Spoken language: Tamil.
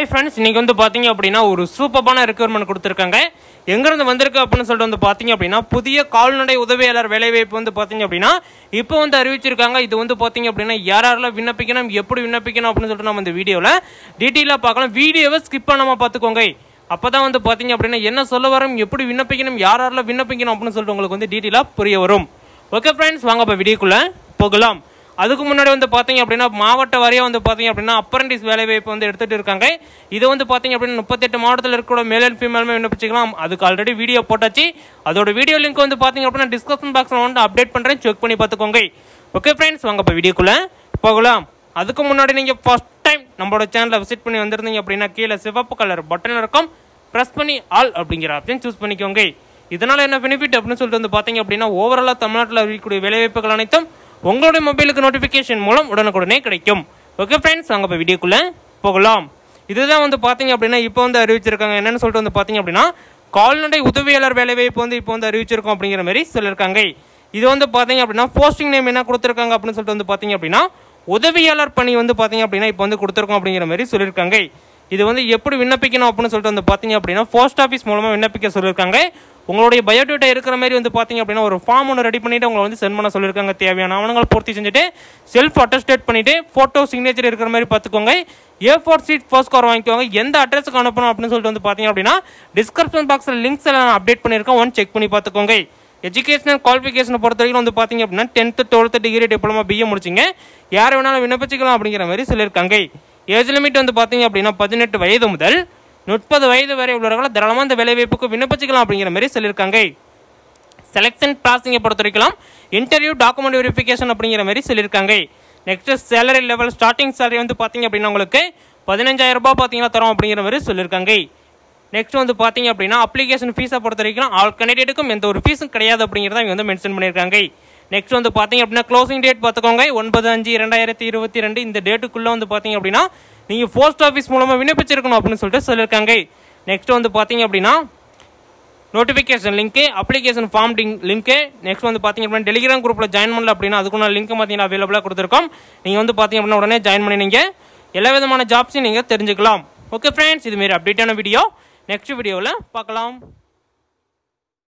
ஹாய் ஃப்ரெண்ட்ஸ் இன்னைக்கு வந்து பார்த்தீங்க அப்படின்னா ஒரு சூப்பரான ரெக்யர்மெண்ட் கொடுத்துருக்காங்க எங்கேருந்து வந்திருக்கு அப்படின்னு சொல்லிட்டு வந்து பார்த்தீங்க அப்படின்னா புதிய கால்நடை உதவியாளர் வேலைவாய்ப்பு வந்து பார்த்தீங்க அப்படின்னா இப்போ வந்து அறிவிச்சிருக்காங்க இது வந்து பார்த்தீங்க அப்படின்னா யார் யாரெல்லாம் விண்ணப்பிக்கணும் எப்படி விண்ணப்பிக்கணும் அப்படின்னு சொல்லிட்டு நம்ம இந்த வீடியோவில் டீட்டெயிலாக பார்க்கலாம் வீடியோவை ஸ்கிப் பண்ணாமல் பார்த்துக்கோங்க அப்போ தான் வந்து பார்த்தீங்க அப்படின்னா என்ன சொல்ல வரும் எப்படி விண்ணப்பிக்கணும் யார் யாரெல்லாம் விண்ணப்பிக்கணும் அப்படின்னு சொல்லிட்டு உங்களுக்கு வந்து டீட்டெயிலாக புரிய வரும் ஓகே ஃப்ரெண்ட்ஸ் வாங்க இப்போ வீடியோக்குள்ளே போகலாம் அதுக்கு முன்னாடி வந்து பார்த்தீங்க அப்படின்னா மாவட்ட வாரியாக வந்து பார்த்தீங்க அப்படின்னா அப்ரண்டிஸ் வேலைவாய்ப்பு வந்து எடுத்துகிட்டு இருக்காங்க இது வந்து பார்த்தீங்க அப்படின்னா முப்பத்தெட்டு மாவட்டத்தில் இருக்கிற மேல் அண்ட் ஃபீமேலுமே விண்ணப்பிச்சிக்கலாம் அதுக்கு ஆல்ரெடி வீடியோ போட்டாச்சு அதோட வீடியோ லிங்க் வந்து பார்த்தீங்க அப்படின்னா டிஸ்கிரிப்ஷன் பாக்ஸில் வந்து அப்டேட் பண்ணுறேன் செக் பண்ணி பார்த்துக்கோங்க ஓகே ஃப்ரெண்ட்ஸ் வாங்க இப்போ வீடியோக்குள்ளே போகலாம் அதுக்கு முன்னாடி நீங்கள் ஃபஸ்ட் டைம் நம்மளோட சேனலை விசிட் பண்ணி வந்திருந்தீங்க அப்படின்னா கீழே சிவப்பு கலர் பட்டன் இருக்கும் ப்ரெஸ் பண்ணி ஆல் அப்படிங்கிற ஆப்ஷன் சூஸ் பண்ணிக்கோங்க இதனால் என்ன பெனிஃபிட் அப்படின்னு சொல்லிட்டு வந்து பார்த்தீங்க அப்படின்னா ஓவராலாக தமிழ்நாட்டில் இருக்கக்கூடிய வேலைவாய்ப்புகள் அனைத்தும் உங்களுடைய மொபைலுக்கு நோட்டிஃபிகேஷன் மூலம் உடனுக்குடனே கிடைக்கும் ஓகே ஃப்ரெண்ட்ஸ் அங்கே இப்போ வீடியோக்குள்ளே போகலாம் இதுதான் வந்து பார்த்தீங்க அப்படின்னா இப்போ வந்து அறிவிச்சிருக்காங்க என்னன்னு சொல்லிட்டு வந்து பார்த்தீங்க அப்படின்னா கால்நடை உதவியாளர் வேலைவாய்ப்பு வந்து இப்போ வந்து அறிவிச்சிருக்கோம் அப்படிங்கிற மாதிரி சொல்லியிருக்காங்க இது வந்து பார்த்தீங்க அப்படின்னா போஸ்டிங் நேம் என்ன கொடுத்துருக்காங்க அப்படின்னு சொல்லிட்டு வந்து பார்த்தீங்க அப்படின்னா உதவியாளர் பணி வந்து பார்த்தீங்க அப்படின்னா இப்போ வந்து கொடுத்துருக்கோம் அப்படிங்கிற மாதிரி சொல்லியிருக்காங்க இது வந்து எப்படி விண்ணப்பிக்கணும் அப்படின்னு சொல்லிட்டு வந்து பார்த்தீங்க அப்படின்னா போஸ்ட் ஆஃபீஸ் மூலமாக விண்ணப்பிக்க சொல்லியிருக்காங்க உங்களுடைய பயோடேட்டா இருக்கிற மாதிரி வந்து பார்த்தீங்க அப்படின்னா ஒரு ஃபார்ம் ஒன்று ரெடி பண்ணிட்டு உங்களை வந்து சென்ட் பண்ண சொல்லியிருக்காங்க தேவையான ஆவணங்களை பூர்த்தி செஞ்சுட்டு செல்ஃப் அட்டஸ்டேட் பண்ணிட்டு ஃபோட்டோ சிக்னேச்சர் இருக்கிற மாதிரி பார்த்துக்கோங்க ஏ ஃபோர் சீட் ஃபர்ஸ்ட் கார் வாங்கிக்கோங்க எந்த அட்ரஸுக்கு அனுப்பணும் அப்படின்னு சொல்லிட்டு வந்து பார்த்தீங்க அப்படின்னா டிஸ்கிரிப்ஷன் பாக்ஸில் லிங்க்ஸ் எல்லாம் நான் அப்டேட் பண்ணியிருக்கேன் ஒன் செக் பண்ணி பார்த்துக்கோங்க எஜுகேஷனல் குவாலிஃபிகேஷனை பொறுத்த வரைக்கும் வந்து பார்த்தீங்க அப்படின்னா tenth twelfth degree diploma BA முடிச்சிங்க யார் வேணாலும் விண்ணப்பிச்சிக்கலாம் அப்படிங்கிற மாதிரி சொல்லியிருக்காங்க ஏஜ் லிமிட் வந்து பார்த்தீங்க அப்படின்னா பதினெட்டு வயது முதல் முப்பது வயது வரை உள்ளவர்கள் தாராளமாக இந்த வேலைவாய்ப்புக்கு விண்ணப்பிச்சிக்கலாம் அப்படிங்கிற மாதிரி சொல்லியிருக்காங்க செலெக்ஷன் ப்ராசஸிங்கை பொறுத்த வரைக்கும் இன்டர்வியூ டாக்குமெண்ட் வெரிஃபிகேஷன் அப்படிங்கிற மாதிரி சொல்லியிருக்காங்க next salary level starting salary வந்து பார்த்தீங்க அப்படின்னா உங்களுக்கு பதினஞ்சாயிரம் ரூபாய் பார்த்தீங்கன்னா தரோம் அப்படிங்கிற மாதிரி சொல்லியிருக்காங்க நெக்ஸ்ட் வந்து பார்த்தீங்க அப்படின்னா அப்ளிகேஷன் ஃபீஸை பொறுத்த வரைக்கும் ஆல் கேண்டிடேட்டுக்கும் எந்த ஒரு ஃபீஸும் கிடையாது அப்படிங்கிறத இங்கே வந்து மென்ஷன் பண்ணியிருக்காங்க நெக்ஸ்ட் வந்து பார்த்தீங்க அப்படின்னா க்ளோசிங் டேட் பார்த்துக்கோங்க ஒன்பது அஞ்சு ரெண்டாயிரத்தி இருபத்தி ரெண்டு இந்த டேட்டுக்குள்ளே வந்து பார்த்தீங்க அப்படின்னா நீங்கள் போஸ்ட் ஆஃபீஸ் மூலமாக விண்ணப்பிச்சிருக்கணும் அப்படின்னு சொல்லிட்டு சொல்லியிருக்காங்க நெக்ஸ்ட் வந்து பார்த்தீங்க அப்படின்னா notification link application form link next வந்து பார்த்தீங்க அப்படின்னா டெலிகிராம் குரூப்பில் ஜாயின் பண்ணல அப்படின்னா அதுக்குள்ள லிங்க் பார்த்தீங்கன்னா அவைலபிளாக கொடுத்துருக்கோம் நீங்கள் வந்து பார்த்தீங்க அப்படின்னா உடனே ஜாயின் பண்ணி நீங்கள் எல்லா விதமான ஜாப்ஸையும் நீங்கள் தெரிஞ்சுக்கலாம் ஓகே ஃப்ரெண்ட்ஸ் இதுமாரி அப்டேட்டான வீடியோ நெக்ஸ்ட் வீடியோவில் பார்க்கலாம்